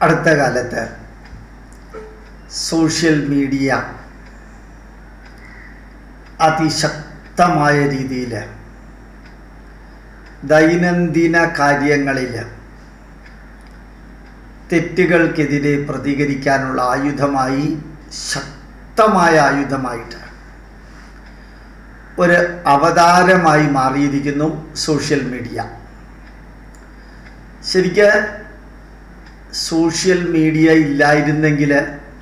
അടുത്ത കാലത്ത് social media അതിശക്തമായ രീതിയിൽ ദൈനംദിന കാര്യങ്ങളിൽ തെറ്റുകൾക്കെതിരെ പ്രതികരിക്കാനുള്ള ആയുധമായി ശക്തമായ ആയുധമായിട്ട് ഒരു അവതാരമായി മാറിയിരിക്കുന്നു സോഷ്യൽ മീഡിയ ശരിക്ക് സോഷ്യൽ മീഡിയ ഇല്ലായിരുന്നെങ്കിൽ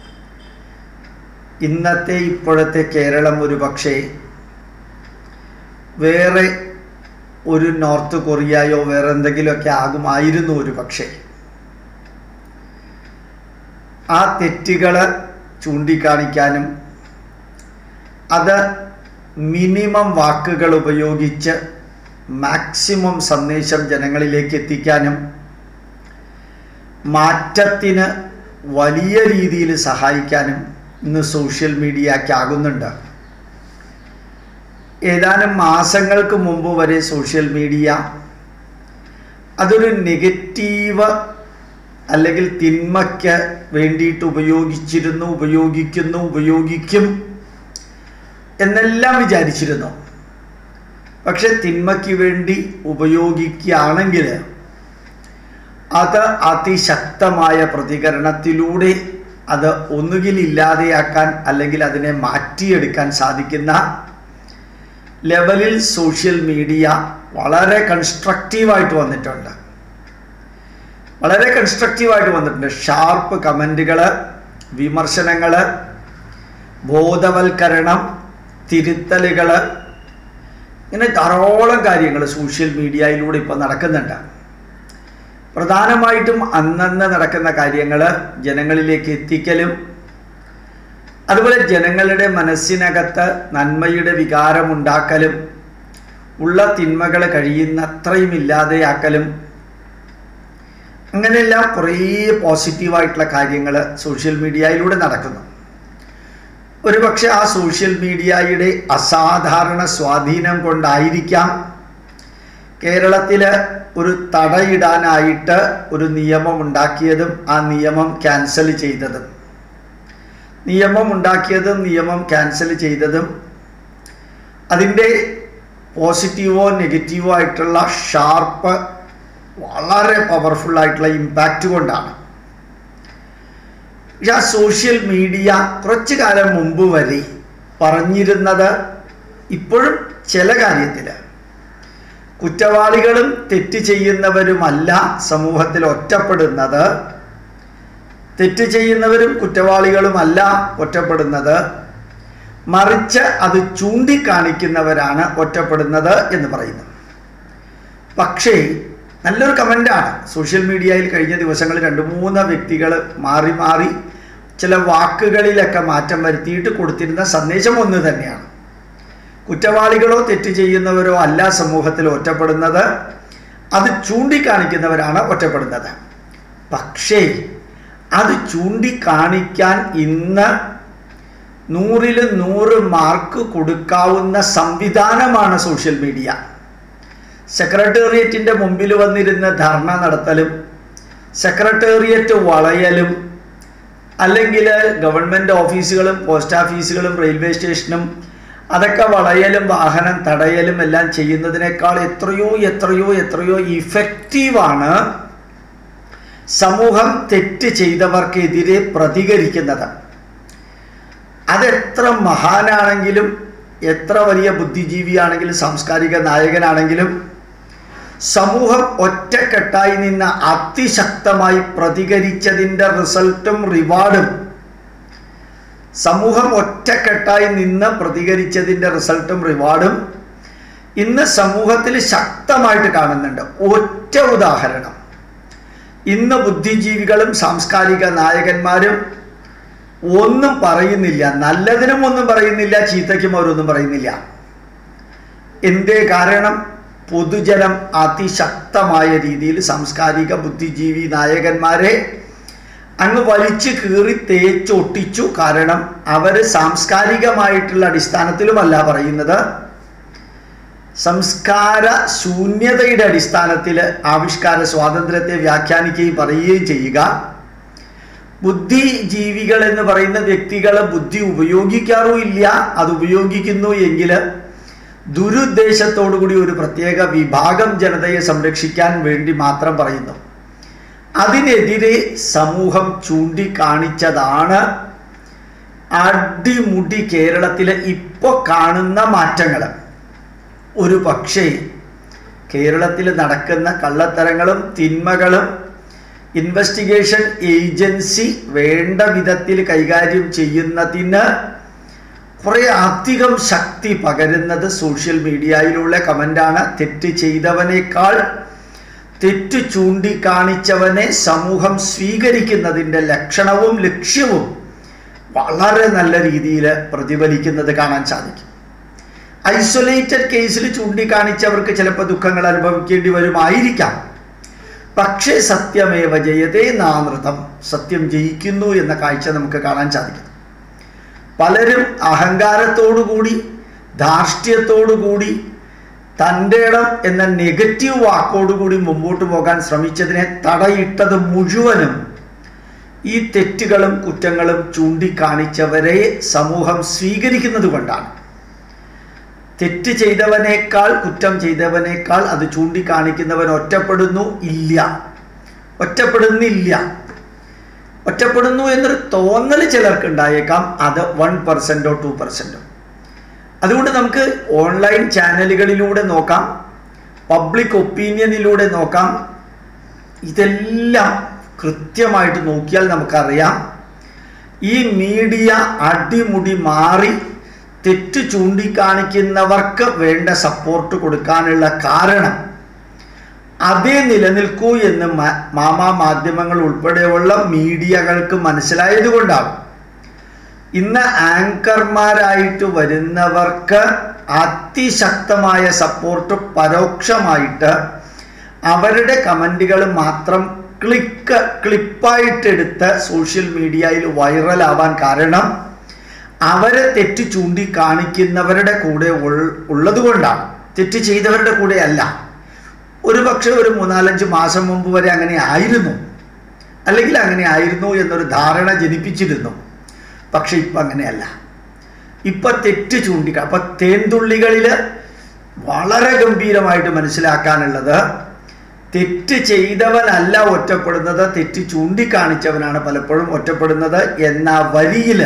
ഇന്നത്തെ ഇപ്പോഴത്തെ കേരളം ഒരു പക്ഷേ വേറെ ഒരു നോർത്ത് കൊറിയയോ വേറെ എന്തെങ്കിലുമൊക്കെ ആകുമായിരുന്നു ഒരു പക്ഷേ ആ തെറ്റുകൾ ചൂണ്ടിക്കാണിക്കാനും അത് മിനിമം വാക്കുകൾ ഉപയോഗിച്ച് മാക്സിമം സന്ദേശം ജനങ്ങളിലേക്ക് എത്തിക്കാനും മാറ്റത്തിന് വലിയ രീതിയിൽ സഹായിക്കാനും ഇന്ന് സോഷ്യൽ മീഡിയയ്ക്കാകുന്നുണ്ട് ഏതാനും മാസങ്ങൾക്ക് മുമ്പ് വരെ സോഷ്യൽ മീഡിയ അതൊരു നെഗറ്റീവ് അല്ലെങ്കിൽ തിന്മയ്ക്ക് വേണ്ടിയിട്ട് ഉപയോഗിച്ചിരുന്നു ഉപയോഗിക്കുന്നു ഉപയോഗിക്കും എന്നെല്ലാം വിചാരിച്ചിരുന്നു പക്ഷെ തിന്മയ്ക്ക് വേണ്ടി ഉപയോഗിക്കുകയാണെങ്കിൽ അത് അതിശക്തമായ പ്രതികരണത്തിലൂടെ അത് ഒന്നുകിൽ ഇല്ലാതെയാക്കാൻ അല്ലെങ്കിൽ അതിനെ മാറ്റിയെടുക്കാൻ സാധിക്കുന്ന ലെവലിൽ സോഷ്യൽ മീഡിയ വളരെ കൺസ്ട്രക്റ്റീവായിട്ട് വന്നിട്ടുണ്ട് വളരെ കൺസ്ട്രക്റ്റീവായിട്ട് വന്നിട്ടുണ്ട് ഷാർപ്പ് കമൻറ്റുകൾ വിമർശനങ്ങൾ ബോധവൽക്കരണം തിരുത്തലുകൾ ഇങ്ങനെ ധാരാളം കാര്യങ്ങൾ സോഷ്യൽ മീഡിയയിലൂടെ ഇപ്പോൾ നടക്കുന്നുണ്ട് പ്രധാനമായിട്ടും അന്നന്ന് നടക്കുന്ന കാര്യങ്ങൾ ജനങ്ങളിലേക്ക് എത്തിക്കലും അതുപോലെ ജനങ്ങളുടെ മനസ്സിനകത്ത് നന്മയുടെ വികാരമുണ്ടാക്കലും ഉള്ള തിന്മകൾ കഴിയുന്നത്രയും ഇല്ലാതെയാക്കലും അങ്ങനെയെല്ലാം കുറേ പോസിറ്റീവായിട്ടുള്ള കാര്യങ്ങൾ സോഷ്യൽ മീഡിയയിലൂടെ നടക്കുന്നു ഒരുപക്ഷെ ആ സോഷ്യൽ മീഡിയയുടെ അസാധാരണ സ്വാധീനം കൊണ്ടായിരിക്കാം കേരളത്തിൽ ഒരു തടയിടാനായിട്ട് ഒരു നിയമം ഉണ്ടാക്കിയതും ആ നിയമം ക്യാൻസൽ ചെയ്തതും നിയമം ഉണ്ടാക്കിയതും നിയമം ക്യാൻസൽ ചെയ്തതും അതിൻ്റെ പോസിറ്റീവോ നെഗറ്റീവോ ആയിട്ടുള്ള ഷാർപ്പ് വളരെ പവർഫുൾ ആയിട്ടുള്ള ഇമ്പാക്റ്റ് കൊണ്ടാണ് പക്ഷെ ആ സോഷ്യൽ മീഡിയ കുറച്ചു കാലം മുമ്പ് വരെ പറഞ്ഞിരുന്നത് ഇപ്പോഴും ചില കാര്യത്തിൽ കുറ്റവാളികളും തെറ്റ് ചെയ്യുന്നവരുമല്ല സമൂഹത്തിൽ ഒറ്റപ്പെടുന്നത് തെറ്റ് ചെയ്യുന്നവരും കുറ്റവാളികളുമല്ല ഒറ്റപ്പെടുന്നത് മറിച്ച് അത് ചൂണ്ടിക്കാണിക്കുന്നവരാണ് ഒറ്റപ്പെടുന്നത് എന്ന് പറയുന്നു പക്ഷേ നല്ലൊരു കമൻ്റാണ് സോഷ്യൽ മീഡിയയിൽ കഴിഞ്ഞ ദിവസങ്ങളിൽ രണ്ട് മൂന്ന് വ്യക്തികൾ മാറി മാറി ചില വാക്കുകളിലൊക്കെ മാറ്റം വരുത്തിയിട്ട് കൊടുത്തിരുന്ന സന്ദേശം ഒന്ന് തന്നെയാണ് കുറ്റവാളികളോ തെറ്റ് ചെയ്യുന്നവരോ അല്ല സമൂഹത്തിൽ ഒറ്റപ്പെടുന്നത് അത് ചൂണ്ടിക്കാണിക്കുന്നവരാണ് ഒറ്റപ്പെടുന്നത് പക്ഷേ അത് ചൂണ്ടിക്കാണിക്കാൻ ഇന്ന് നൂറിൽ നൂറ് മാർക്ക് കൊടുക്കാവുന്ന സംവിധാനമാണ് സോഷ്യൽ മീഡിയ സെക്രട്ടേറിയറ്റിൻ്റെ മുമ്പിൽ വന്നിരുന്ന് ധർണ നടത്തലും സെക്രട്ടേറിയറ്റ് വളയലും അല്ലെങ്കിൽ ഗവൺമെൻറ് ഓഫീസുകളും പോസ്റ്റ് ഓഫീസുകളും റെയിൽവേ സ്റ്റേഷനും അതൊക്കെ വളയലും വാഹനം തടയലും എല്ലാം ചെയ്യുന്നതിനേക്കാൾ എത്രയോ എത്രയോ എത്രയോ ഇഫക്റ്റീവാണ് സമൂഹം തെറ്റ് ചെയ്തവർക്കെതിരെ പ്രതികരിക്കുന്നത് അതെത്ര മഹാനാണെങ്കിലും എത്ര വലിയ ബുദ്ധിജീവിയാണെങ്കിലും സാംസ്കാരിക നായകനാണെങ്കിലും സമൂഹം ഒറ്റക്കെട്ടായി നിന്ന് അതിശക്തമായി പ്രതികരിച്ചതിൻ്റെ റിസൾട്ടും റിവാർഡും സമൂഹം ഒറ്റക്കെട്ടായി നിന്ന് പ്രതികരിച്ചതിൻ്റെ റിസൾട്ടും റിവാർഡും ഇന്ന് സമൂഹത്തിൽ ശക്തമായിട്ട് കാണുന്നുണ്ട് ഒറ്റ ഉദാഹരണം ഇന്ന് ബുദ്ധിജീവികളും സാംസ്കാരിക നായകന്മാരും ഒന്നും പറയുന്നില്ല നല്ലതിനും ഒന്നും പറയുന്നില്ല ചീത്തയ്ക്കും അവരൊന്നും പറയുന്നില്ല എന്തേ കാരണം പൊതുജനം അതിശക്തമായ രീതിയിൽ സാംസ്കാരിക ബുദ്ധിജീവി നായകന്മാരെ അങ്ങ് വലിച്ചു കീറി തേച്ചൊട്ടിച്ചു കാരണം അവർ സാംസ്കാരികമായിട്ടുള്ള അടിസ്ഥാനത്തിലുമല്ല പറയുന്നത് സംസ്കാര ശൂന്യതയുടെ അടിസ്ഥാനത്തിൽ ആവിഷ്കാര സ്വാതന്ത്ര്യത്തെ വ്യാഖ്യാനിക്കുകയും പറയുകയും ചെയ്യുക ബുദ്ധിജീവികൾ എന്ന് പറയുന്ന വ്യക്തികൾ ബുദ്ധി ഉപയോഗിക്കാറുമില്ല അത് ഉപയോഗിക്കുന്നു എങ്കിൽ ദുരുദ്ദേശത്തോടുകൂടി ഒരു പ്രത്യേക വിഭാഗം ജനതയെ സംരക്ഷിക്കാൻ വേണ്ടി മാത്രം പറയുന്നു അതിനെതിരെ സമൂഹം ചൂണ്ടിക്കാണിച്ചതാണ് അടിമുടി കേരളത്തിലെ ഇപ്പോൾ കാണുന്ന മാറ്റങ്ങൾ ഒരു പക്ഷേ കേരളത്തിൽ നടക്കുന്ന കള്ളത്തരങ്ങളും തിന്മകളും ഇൻവെസ്റ്റിഗേഷൻ ഏജൻസി വേണ്ട വിധത്തിൽ കൈകാര്യം ചെയ്യുന്നതിന് കുറേ അധികം ശക്തി പകരുന്നത് സോഷ്യൽ മീഡിയയിലുള്ള കമൻ്റാണ് തെറ്റ് ചെയ്തവനേക്കാൾ തെറ്റ് ചൂണ്ടിക്കാണിച്ചവനെ സമൂഹം സ്വീകരിക്കുന്നതിൻ്റെ ലക്ഷണവും ലക്ഷ്യവും വളരെ നല്ല രീതിയിൽ പ്രതിഫലിക്കുന്നത് കാണാൻ സാധിക്കും ഐസൊലേറ്റഡ് കേസിൽ ചൂണ്ടിക്കാണിച്ചവർക്ക് ചിലപ്പോൾ ദുഃഖങ്ങൾ അനുഭവിക്കേണ്ടി വരുമായിരിക്കാം പക്ഷേ സത്യമേവ ജയതേ നാനൃതം സത്യം ജയിക്കുന്നു എന്ന കാഴ്ച നമുക്ക് കാണാൻ സാധിക്കും പലരും അഹങ്കാരത്തോടുകൂടി ധാർഷ്ട്യത്തോടുകൂടി തൻ്റെ ഇടം എന്ന നെഗറ്റീവ് വാക്കോടുകൂടി മുമ്പോട്ട് പോകാൻ ശ്രമിച്ചതിനെ തടയിട്ടത് മുഴുവനും ഈ തെറ്റുകളും കുറ്റങ്ങളും ചൂണ്ടിക്കാണിച്ചവരെ സമൂഹം സ്വീകരിക്കുന്നത് കൊണ്ടാണ് തെറ്റ് ചെയ്തവനേക്കാൾ കുറ്റം ചെയ്തവനേക്കാൾ അത് ചൂണ്ടിക്കാണിക്കുന്നവൻ ഒറ്റപ്പെടുന്നു ഇല്ല ഒറ്റപ്പെടുന്നില്ല ഒറ്റപ്പെടുന്നു എന്നൊരു തോന്നൽ ചിലർക്ക് ഉണ്ടായേക്കാം അത് വൺ പെർസെൻറ്റോ ടു പെർസെൻറ്റോ അതുകൊണ്ട് നമുക്ക് ഓൺലൈൻ ചാനലുകളിലൂടെ നോക്കാം പബ്ലിക് ഒപ്പീനിയനിലൂടെ നോക്കാം ഇതെല്ലാം കൃത്യമായിട്ട് നോക്കിയാൽ നമുക്കറിയാം ഈ മീഡിയ അടിമുടി മാറി തെറ്റ് ചൂണ്ടിക്കാണിക്കുന്നവർക്ക് വേണ്ട സപ്പോർട്ട് കൊടുക്കാനുള്ള കാരണം അതേ നിലനിൽക്കൂ എന്ന് മാമാ മാധ്യമങ്ങൾ ഉൾപ്പെടെയുള്ള മീഡിയകൾക്ക് മനസ്സിലായത് കൊണ്ടാണ് ഇന്ന് ആങ്കർമാരായിട്ട് വരുന്നവർക്ക് അതിശക്തമായ സപ്പോർട്ട് പരോക്ഷമായിട്ട് അവരുടെ കമൻറ്റുകൾ മാത്രം ക്ലിക്ക് ക്ലിപ്പായിട്ടെടുത്ത് സോഷ്യൽ മീഡിയയിൽ വൈറലാവാൻ കാരണം അവരെ തെറ്റ് ചൂണ്ടിക്കാണിക്കുന്നവരുടെ കൂടെ ഉള്ളത് കൊണ്ടാണ് തെറ്റ് ചെയ്തവരുടെ കൂടെ അല്ല ഒരു പക്ഷേ ഒരു മൂന്നാലഞ്ച് മാസം മുമ്പ് വരെ അങ്ങനെ ആയിരുന്നു അല്ലെങ്കിൽ അങ്ങനെ ആയിരുന്നു എന്നൊരു ധാരണ ജനിപ്പിച്ചിരുന്നു പക്ഷെ ഇപ്പം അങ്ങനെയല്ല ഇപ്പം തെറ്റ് ചൂണ്ടിക്ക അപ്പം തേൻതുള്ളികളിൽ വളരെ ഗംഭീരമായിട്ട് മനസ്സിലാക്കാനുള്ളത് തെറ്റ് ചെയ്തവനല്ല ഒറ്റപ്പെടുന്നത് തെറ്റ് ചൂണ്ടിക്കാണിച്ചവനാണ് പലപ്പോഴും ഒറ്റപ്പെടുന്നത് എന്ന വരിയിൽ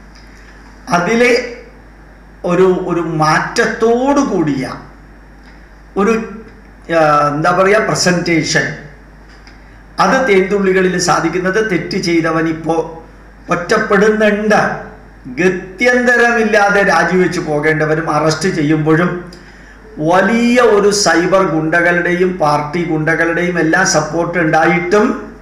അതിലെ ഒരു ഒരു മാറ്റത്തോടു കൂടിയ ഒരു എന്താ പറയുക പ്രസൻറ്റേഷൻ അത് തേൻതുള്ളികളിൽ സാധിക്കുന്നത് തെറ്റ് ചെയ്തവൻ ഇപ്പോൾ ഒറ്റപ്പെടുന്നുണ്ട് ഗത്യന്തരമില്ലാതെ രാജിവെച്ച് പോകേണ്ടവരും അറസ്റ്റ് ചെയ്യുമ്പോഴും വലിയ ഒരു സൈബർ ഗുണ്ടകളുടെയും പാർട്ടി ഗുണ്ടകളുടെയും എല്ലാം സപ്പോർട്ട് ഉണ്ടായിട്ടും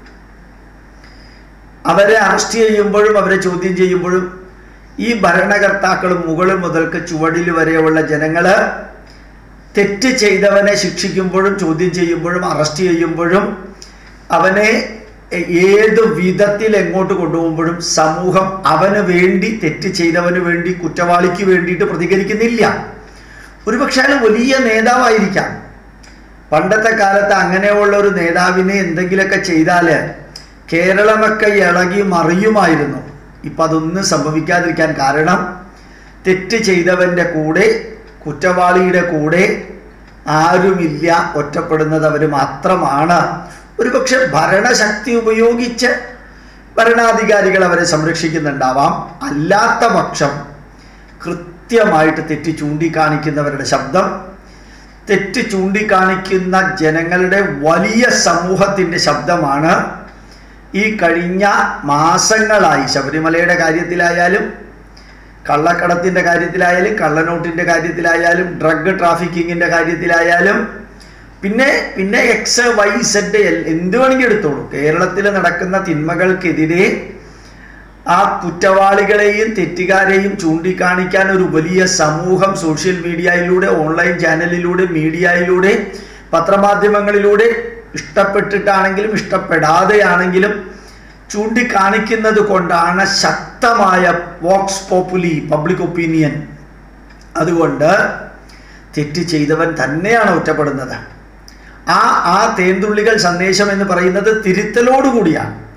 അവരെ അറസ്റ്റ് ചെയ്യുമ്പോഴും അവരെ ചോദ്യം ചെയ്യുമ്പോഴും ഈ ഭരണകർത്താക്കളും മുകളിൽ മുതൽക്ക് ചുവടിൽ വരെയുള്ള ജനങ്ങൾ തെറ്റ് ചെയ്തവനെ ശിക്ഷിക്കുമ്പോഴും ചോദ്യം ചെയ്യുമ്പോഴും അറസ്റ്റ് ചെയ്യുമ്പോഴും അവനെ ഏത് വിധത്തിൽ എങ്ങോട്ട് കൊണ്ടുപോകുമ്പോഴും സമൂഹം അവന് വേണ്ടി തെറ്റ് ചെയ്തവന് വേണ്ടി കുറ്റവാളിക്ക് വേണ്ടിയിട്ട് പ്രതികരിക്കുന്നില്ല ഒരുപക്ഷെ അയാൾ വലിയ നേതാവായിരിക്കാം പണ്ടത്തെ കാലത്ത് അങ്ങനെയുള്ള ഒരു നേതാവിനെ എന്തെങ്കിലുമൊക്കെ ചെയ്താൽ കേരളമൊക്കെ ഇളകി മറിയുമായിരുന്നു ഇപ്പം അതൊന്നും സംഭവിക്കാതിരിക്കാൻ കാരണം തെറ്റ് ചെയ്തവൻ്റെ കൂടെ കുറ്റവാളിയുടെ കൂടെ ആരുമില്ല ഒറ്റപ്പെടുന്നത് അവർ മാത്രമാണ് ഒരുപക്ഷെ ഭരണശക്തി ഉപയോഗിച്ച് ഭരണാധികാരികൾ അവരെ സംരക്ഷിക്കുന്നുണ്ടാവാം അല്ലാത്ത പക്ഷം കൃത്യമായിട്ട് തെറ്റ് ചൂണ്ടിക്കാണിക്കുന്നവരുടെ ശബ്ദം തെറ്റ് ചൂണ്ടിക്കാണിക്കുന്ന ജനങ്ങളുടെ വലിയ സമൂഹത്തിൻ്റെ ശബ്ദമാണ് ഈ കഴിഞ്ഞ മാസങ്ങളായി ശബരിമലയുടെ കാര്യത്തിലായാലും കള്ളക്കടത്തിൻ്റെ കാര്യത്തിലായാലും കള്ളനോട്ടിൻ്റെ കാര്യത്തിലായാലും ഡ്രഗ് ട്രാഫിക്കിങ്ങിൻ്റെ കാര്യത്തിലായാലും പിന്നെ പിന്നെ എക്സ് വൈ സെഡ് എന്ത് വേണമെങ്കിൽ എടുത്തോളൂ കേരളത്തിൽ നടക്കുന്ന തിന്മകൾക്കെതിരെ ആ കുറ്റവാളികളെയും തെറ്റുകാരെയും ചൂണ്ടിക്കാണിക്കാൻ ഒരു വലിയ സമൂഹം സോഷ്യൽ മീഡിയയിലൂടെ ഓൺലൈൻ ചാനലിലൂടെ മീഡിയയിലൂടെ പത്രമാധ്യമങ്ങളിലൂടെ ഇഷ്ടപ്പെട്ടിട്ടാണെങ്കിലും ഇഷ്ടപ്പെടാതെയാണെങ്കിലും ചൂണ്ടിക്കാണിക്കുന്നത് കൊണ്ടാണ് ശക്തമായ വോക്സ് പോപ്പുലി പബ്ലിക് ഒപ്പീനിയൻ അതുകൊണ്ട് തെറ്റ് ചെയ്തവൻ തന്നെയാണ് ഒറ്റപ്പെടുന്നത് ആ ആ തേന്തുള്ളികൾ സന്ദേശം എന്ന് പറയുന്നത് തിരുത്തലോടുകൂടിയാണ്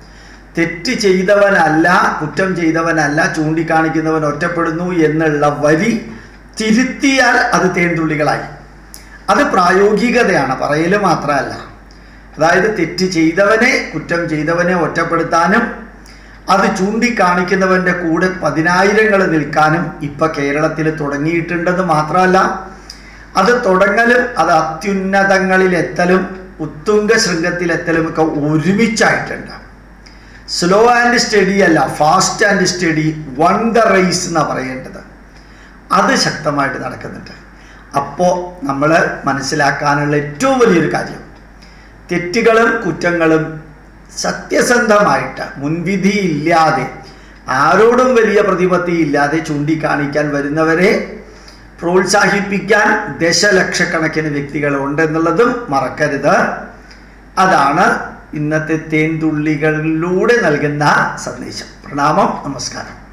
തെറ്റ് ചെയ്തവനല്ല കുറ്റം ചെയ്തവനല്ല ചൂണ്ടിക്കാണിക്കുന്നവൻ ഒറ്റപ്പെടുന്നു എന്നുള്ള വരി തിരുത്തിയാൽ അത് തേൻതുള്ളികളായി അത് പ്രായോഗികതയാണ് പറയൽ മാത്രമല്ല അതായത് തെറ്റ് ചെയ്തവനെ കുറ്റം ചെയ്തവനെ ഒറ്റപ്പെടുത്താനും അത് ചൂണ്ടിക്കാണിക്കുന്നവൻ്റെ കൂടെ പതിനായിരങ്ങൾ നിൽക്കാനും ഇപ്പൊ കേരളത്തിൽ തുടങ്ങിയിട്ടുണ്ടെന്ന് മാത്രമല്ല അത് തുടങ്ങലും അത് അത്യുന്നതങ്ങളിലെത്തലും ഉത്തുംഗ ശൃംഗത്തിലെത്തലും ഒക്കെ ഒരുമിച്ചായിട്ടുണ്ട് സ്ലോ ആൻഡ് സ്റ്റഡി അല്ല fast and steady won the race എന്നാണ് പറയേണ്ടത് അത് ശക്തമായിട്ട് നടക്കുന്നുണ്ട് അപ്പോൾ നമ്മൾ മനസ്സിലാക്കാനുള്ള ഏറ്റവും വലിയൊരു കാര്യം തെറ്റുകളും കുറ്റങ്ങളും സത്യസന്ധമായിട്ട് മുൻവിധി ഇല്ലാതെ ആരോടും വലിയ പ്രതിപത്തി ഇല്ലാതെ ചൂണ്ടിക്കാണിക്കാൻ വരുന്നവരെ പ്രോത്സാഹിപ്പിക്കാൻ ദശലക്ഷക്കണക്കിന് വ്യക്തികളുണ്ടെന്നുള്ളതും മറക്കരുത് അതാണ് ഇന്നത്തെ തേൻതുള്ളികളിലൂടെ നൽകുന്ന സന്ദേശം പ്രണാമം നമസ്കാരം